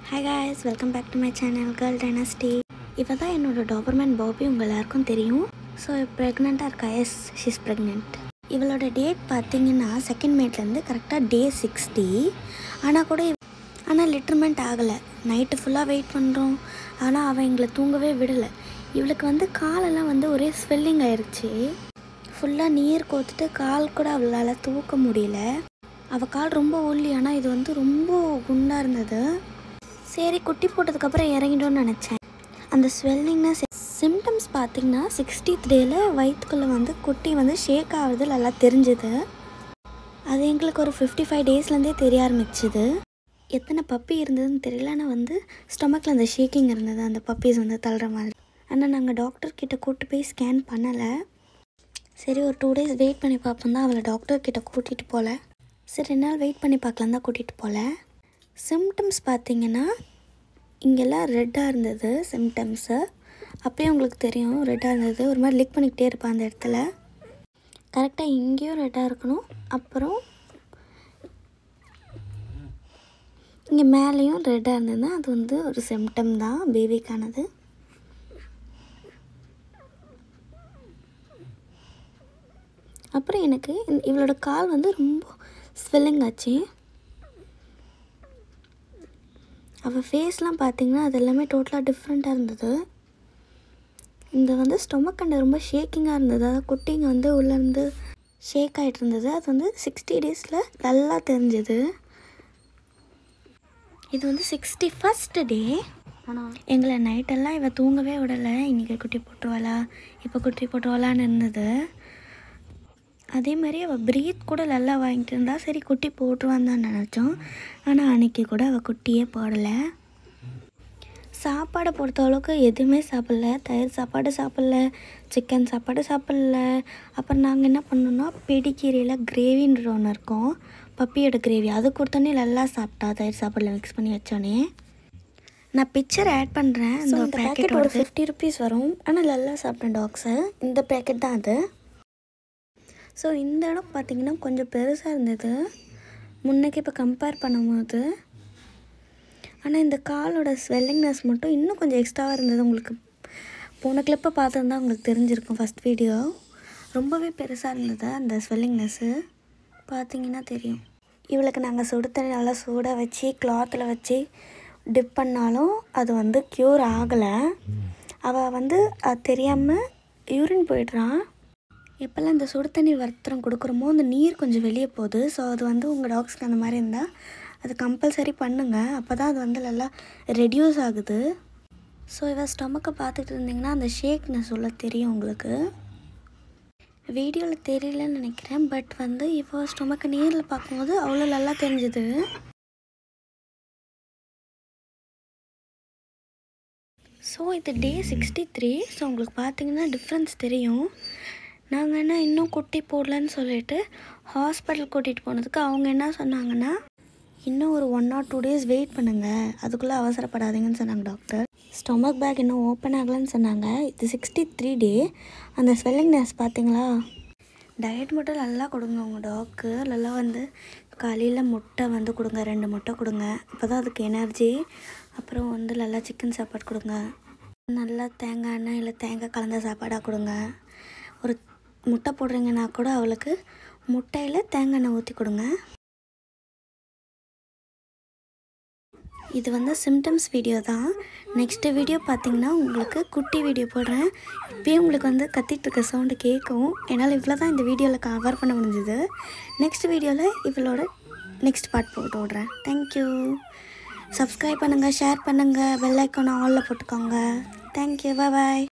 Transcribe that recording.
hi guys welcome back to my channel Girl Dynasty இவ தான் என்னோட டாபர்மேன் பாபி உங்கள் எல்லாருக்கும் தெரியும் ஸோ ப்ரெக்னெண்ட்டாக இருக்கா எஸ் ஷீஸ் ப்ரெக்னென்ட் இவளோட டேட் பார்த்தீங்கன்னா செகண்ட் மேட்லேருந்து கரெக்டாக டே சிக்ஸ்டி ஆனால் கூட ஆனால் லிட்டர்மெண்ட் ஆகலை நைட்டு ஃபுல்லாக வெயிட் பண்ணுறோம் ஆனால் அவன் எங்களை தூங்கவே விடலை இவளுக்கு வந்து காலெல்லாம் வந்து ஒரே ஸ்வெல்லிங் ஆயிடுச்சு ஃபுல்லாக நீர் கோத்துட்டு கால் கூட அவளால் தூக்க முடியல அவள் கால் ரொம்ப ஒல்லி ஆனால் இது வந்து ரொம்ப குண்டாக இருந்தது சரி குட்டி போட்டதுக்கப்புறம் இறங்கிட்டோன்னு நினச்சேன் அந்த ஸ்வெல்லிங்னா சிம்டம்ஸ் பார்த்திங்கன்னா சிக்ஸ்டீத் டேயில் வயிற்றுக்குள்ளே வந்து குட்டி வந்து ஷேக் ஆகுறது நல்லா தெரிஞ்சுது அது எங்களுக்கு ஒரு ஃபிஃப்டி ஃபைவ் டேஸ்லேருந்தே தெரிய ஆரம்பிச்சுது எத்தனை பப்பி இருந்ததுன்னு தெரியல ஆனால் வந்து ஸ்டொமக்கில் அந்த ஷேக்கிங் இருந்தது அந்த பப்பீஸ் வந்து தள்ளுற மாதிரி ஆனால் நாங்கள் டாக்டர் கிட்ட கூப்பிட்டு போய் ஸ்கேன் பண்ணலை சரி ஒரு டூ டேஸ் வெயிட் பண்ணி பார்ப்போம் தான் அவளை டாக்டர் கிட்ட கூட்டிகிட்டு போகல சரி ரெண்டு நாள் வெயிட் பண்ணி பார்க்கலாம் தான் கூட்டிகிட்டு போகல சிம்டம்ஸ் பார்த்தீங்கன்னா இங்கெல்லாம் ரெட்டாக இருந்தது சிம்டம்ஸு அப்பயே உங்களுக்கு தெரியும் ரெட்டாக இருந்தது ஒரு மாதிரி லிக் பண்ணிக்கிட்டே இருப்பேன் அந்த இடத்துல கரெக்டாக இங்கேயும் ரெட்டாக இருக்கணும் அப்புறம் இங்கே மேலேயும் ரெட்டாக இருந்ததுன்னா அது வந்து ஒரு சிம்டம் தான் பேபிக்கானது அப்புறம் எனக்கு இந்த- இவளோட கால் வந்து ரொம்ப ஸ்வெல்லிங் ஆச்சு அவள் ஃபேஸ்லாம் பார்த்தீங்கன்னா அது எல்லாமே டோட்டலாக டிஃப்ரெண்ட்டாக இருந்தது இந்த வந்து ஸ்டொமக் அண்ட் ரொம்ப ஷேக்கிங்காக இருந்தது அதாவது குட்டிங்க வந்து உள்ளேருந்து ஷேக் ஆகிட்டு இருந்தது அது வந்து சிக்ஸ்டி டேஸில் நல்லா தெரிஞ்சது இது வந்து சிக்ஸ்டி ஃபஸ்ட் டே ஆனால் எங்களை நைட்டெல்லாம் இவள் தூங்கவே விடலை இன்றைக்கி குட்டி போட்டுருவாளா இப்போ குட்டி போட்டுருவாளான்னு இருந்தது அதே மாதிரி அவள் ப்ரீத் கூட நல்லா வாங்கிட்டு இருந்தா சரி குட்டி போட்டுருவான்னு தான் நினச்சோம் ஆனால் அன்னைக்கு கூட அவள் குட்டியே போடலை சாப்பாடை பொறுத்த அளவுக்கு எதுவுமே சாப்பிடல தயிர் சாப்பாடு சாப்பிடல சிக்கன் சாப்பாடு சாப்பிடல அப்புறம் நாங்கள் என்ன பண்ணோம்னா பெடிக்கீரையில் கிரேவின்ற ஒன்று இருக்கும் பப்பியோட கிரேவி அது கொடுத்தோன்னே நல்லா சாப்பிட்டா தயிர் சாப்பாடில் மிக்ஸ் பண்ணி வச்சோன்னே நான் பிக்சர் ஆட் பண்ணுறேன் இந்த பேக்கெட் ஒரு ஃபிஃப்டி ருபீஸ் வரும் ஆனால் நல்லா சாப்பிட்டேன் டாக்ஸை இந்த பேக்கெட் தான் அது ஸோ இந்த இடம் பார்த்திங்கன்னா கொஞ்சம் பெருசாக இருந்தது முன்னைக்கு இப்போ கம்பேர் பண்ணும்போது ஆனால் இந்த காலோட ஸ்வெல்லிங்னஸ் மட்டும் இன்னும் கொஞ்சம் எக்ஸ்ட்ராவாக இருந்தது உங்களுக்கு போன கிளிப்பை பார்த்துருந்தா உங்களுக்கு தெரிஞ்சிருக்கும் ஃபஸ்ட் வீடியோ ரொம்பவே பெருசாக இருந்தது அந்த ஸ்வெல்லிங்னஸ்ஸு பார்த்தீங்கன்னா தெரியும் இவளுக்கு நாங்கள் சுடு தண்ணி நல்லா சூடாக வச்சு கிளாத்தில் வச்சு டிப் பண்ணாலும் அது வந்து க்யூர் ஆகலை அவள் வந்து அது தெரியாமல் யூரின் போயிடுறான் எப்போல்லாம் இந்த சுடு தண்ணி வர்த்தரம் கொடுக்குறோமோ அந்த நீர் கொஞ்சம் வெளியே போகுது ஸோ அது வந்து உங்கள் டாக்ஸ்க்கு அந்த மாதிரி இருந்தால் அது கம்பல்சரி பண்ணுங்கள் அப்போ தான் அது வந்து நல்லா ரெடியூஸ் ஆகுது ஸோ இவ ஸ்டொமக்கை பார்த்துட்டு இருந்தீங்கன்னா அந்த ஷேக்னஸ் உள்ள தெரியும் உங்களுக்கு வீடியோவில் தெரியலன்னு நினைக்கிறேன் பட் வந்து இப்போ ஸ்டொமக்கை நேரில் பார்க்கும்போது அவ்வளோ நல்லா தெரிஞ்சுது ஸோ இது டே சிக்ஸ்டி த்ரீ ஸோ உங்களுக்கு பார்த்தீங்கன்னா டிஃப்ரென்ஸ் தெரியும் நாங்கள் என்ன இன்னும் குட்டி போடலன்னு சொல்லிட்டு ஹாஸ்பிட்டல் கூட்டிகிட்டு போனதுக்கு அவங்க என்ன சொன்னாங்கன்னா இன்னும் ஒரு one or two days wait பண்ணுங்கள் அதுக்குள்ளே அவசரப்படாதீங்கன்னு சொன்னாங்க டாக்டர் ஸ்டொமக் பேக் இன்னும் ஓப்பன் ஆகலைன்னு சொன்னாங்க இது சிக்ஸ்டி த்ரீ டே அந்த ஸ்வெல்லிங்னஸ் பார்த்தீங்களா டயட் மட்டும் நல்லா கொடுங்க உங்கள் டாக்கு நல்லா வந்து காலையில் முட்டை வந்து கொடுங்க ரெண்டு முட்டை கொடுங்க அப்போ தான் அதுக்கு எனர்ஜி அப்புறம் வந்து நல்லா சிக்கன் சாப்பாடு கொடுங்க நல்லா தேங்காய் எண்ணெய் இல்லை தேங்காய் கலந்த சாப்பாடாக கொடுங்க ஒரு முட்டை போடுறீங்கன்னா கூட அவளுக்கு முட்டையில் தேங்காய் எண்ணெய் ஊற்றி கொடுங்க இது வந்து சிம்டம்ஸ் வீடியோ தான் நெக்ஸ்ட்டு வீடியோ பார்த்தீங்கன்னா உங்களுக்கு குட்டி வீடியோ போடுறேன் இப்போயே உங்களுக்கு வந்து கத்திட்டு இருக்க சவுண்டு கேட்கும் என்னால் இவ்வளோ தான் இந்த வீடியோவில் கவர் பண்ண முடிஞ்சது நெக்ஸ்ட் வீடியோவில் இவளோட நெக்ஸ்ட் பார்ட் போட்டு விட்றேன் தேங்க்யூ சப்ஸ்கிரைப் பண்ணுங்கள் ஷேர் பண்ணுங்கள் பெல் ஐக்கானை ஆலில் போட்டுக்கோங்க தேங்க்யூ பாய்